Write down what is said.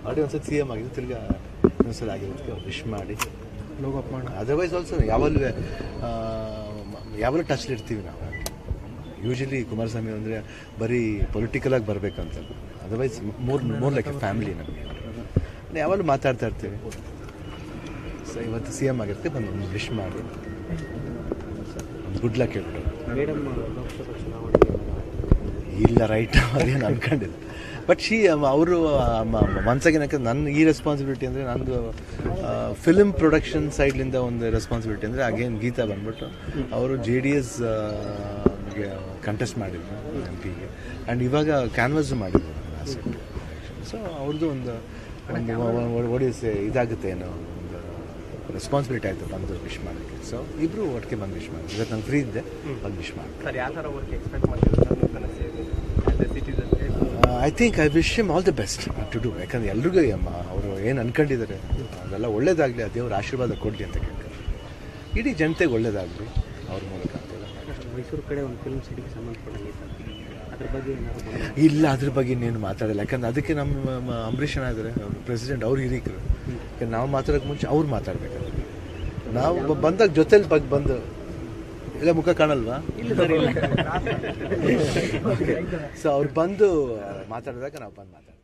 already ಒಂದ್ಸತಿ C M ಆಗಿದೆ ತಿರ್ಗಾ ಇನ್ನೊಂದ್ಸಲ ಆಗಿರೋದಕ್ಕೆ ವಿಶ್ ಮಾಡಿ ಲೋಗಪ್ಪ ಮಾಡ ಅದರ್ವೈಸ್ ಆಲ್ಸೋ ಯಾವಾಗಲೂ ಯಾವಾಗಲೂ ಟಚ್ ಇರ್ತೀವಿ ನಾವು ಯೂಶಲಿ ಕುಮಾರಸ್ವಾಮಿ ಅಂದರೆ ಬರೀ ಪೊಲಿಟಿಕಲಾಗಿ ಬರಬೇಕಂತ ಅದರ್ವೈಸ್ ಮೂರ್ ಮೋರ್ ಲೈಕ್ ಎ ಫ್ಯಾಮಿಲಿ ನಮಗೆ ಯಾವಾಗಲೂ ಮಾತಾಡ್ತಾ ಇರ್ತೀವಿ ಸೊ ಇವತ್ತು ಸಿ ಎಮ್ ಆಗಿರುತ್ತೆ ಬಂದು ಒಂದು ವಿಶ್ ಮಾಡಿ ಒಂದು ಗುಡ್ ಲಕ್ ಹೇಳ್ಬಿಟ್ಟು ಮೇಡಮ್ ಲೋಕಸಭಾ ಚುನಾವಣೆಗೆ ಇಲ್ಲ ರೈಟ್ ಅದೇನು ಅನ್ಕೊಂಡಿಲ್ಲ ಬಟ್ ಶಿ ಅವರು ಮನ್ಸಾಗೇನಕ್ಕೆ ನನ್ನ ಈ ರೆಸ್ಪಾನ್ಸಿಬಿಲಿಟಿ ಅಂದರೆ ನಂದು ಫಿಲ್ಮ್ ಪ್ರೊಡಕ್ಷನ್ ಸೈಡ್ಲಿಂದ ಒಂದು ರೆಸ್ಪಾನ್ಸಿಬಿಲಿಟಿ ಅಂದರೆ ಅಗೇನ್ ಗೀತಾ ಬಂದ್ಬಿಟ್ಟು ಅವರು ಜೆ ಡಿ ಎಸ್ ಕಂಟೆಸ್ಟ್ ಮಾಡಿದ್ರು ಎಂ ಪಿಗೆ ಆ್ಯಂಡ್ ಇವಾಗ ಕ್ಯಾನ್ವಸ್ ಮಾಡಿದ್ರು ಲಾಸ್ಟ್ ಸೊ ಅವ್ರದ್ದು ಒಂದು ಒಂದು ಒಡಿಸ್ ಇದಾಗುತ್ತೆ ಏನೋ ಒಂದು ರೆಸ್ಪಾನ್ಸಿಬಿಲಿಟಿ ಆಯಿತು ಬಂದು ವಿಶ್ ಮಾಡೋಕ್ಕೆ ಸೊ ಇಬ್ಬರು ಒಟ್ಟಿಗೆ ಬಂದು ವಿಶ್ ಮಾಡಿ ಇವತ್ತು ನಾನು ಫ್ರೀ ಇದ್ದೆ ಬಂದು ವಿಶ್ ಮಾಡಿ ಸರ್ ಯಾವ ಥರ ವರ್ಕ್ ಎಕ್ಸ್ಪೆಕ್ಟ್ ಮಾಡ್ತಿದ್ರು ನೂತನ ಸೇವೆ ಆಸ್ ಎ ಸಿಟಿಸನ್ಗೆ I think I wish him all the best to do ಯಾಕಂದ್ರೆ ಎಲ್ರಿಗೂ ಅಮ್ಮ ಅವರು ಏನು ಅನ್ಕೊಂಡಿದ್ದಾರೆ ಅದೆಲ್ಲ ಒಳ್ಳೇದಾಗಲಿ ಆ ದೇವ್ರ ಆಶೀರ್ವಾದ ಕೊಡಲಿ ಅಂತ ಕೇಳ್ತಾರೆ ಇಡೀ ಜನತೆಗೆ ಒಳ್ಳೇದಾಗಲಿ ಅವ್ರ ಮೂಲಕ ಅಂತೆಲ್ಲ ಮೈಸೂರು ಕಡೆ ಒಂದು ಫಿಲ್ಮ್ ಸಿಟಿಗೆ ಸಂಬಂಧಪಟ್ಟಂಗೆ ಸರ್ ಅದ್ರ ಬಗ್ಗೆ ಏನಾದ್ರು ಗಮನ ಇಲ್ಲ ಅದ್ರ ಬಗ್ಗೆ ಇನ್ನೇನು ಮಾತಾಡಲ್ಲ ಯಾಕಂದ್ರೆ ಅದಕ್ಕೆ ನಮ್ಮ ಮ- ಅಂಬರೀಷ್ ಅಣ್ಣ ಇದ್ದಾರೆ ಅವರು ಪ್ರೆಸಿಡೆಂಟ್ ಅವ್ರು ಹಿರೀಕರು ಯಾಕಂದ್ರೆ ನಾವು ಮಾತಾಡೋಕೆ ಮುಂಚೆ ಅವ್ರು ಮಾತಾಡ್ಬೇಕು ನಾವು ಬ- ಬಂದಾಗ ಜೊತೆಲಿ ಬಗ್ಗೆ ಬಂದು ಇಲ್ಲ ಮುಖ ಕಾಣಲ್ವಾ ಸೊ ಅವ್ರು ಬಂದು ಮಾತಾಡಿದಾಗ ನಾವು ಬಂದು ಮಾತಾಡ್ತೀವಿ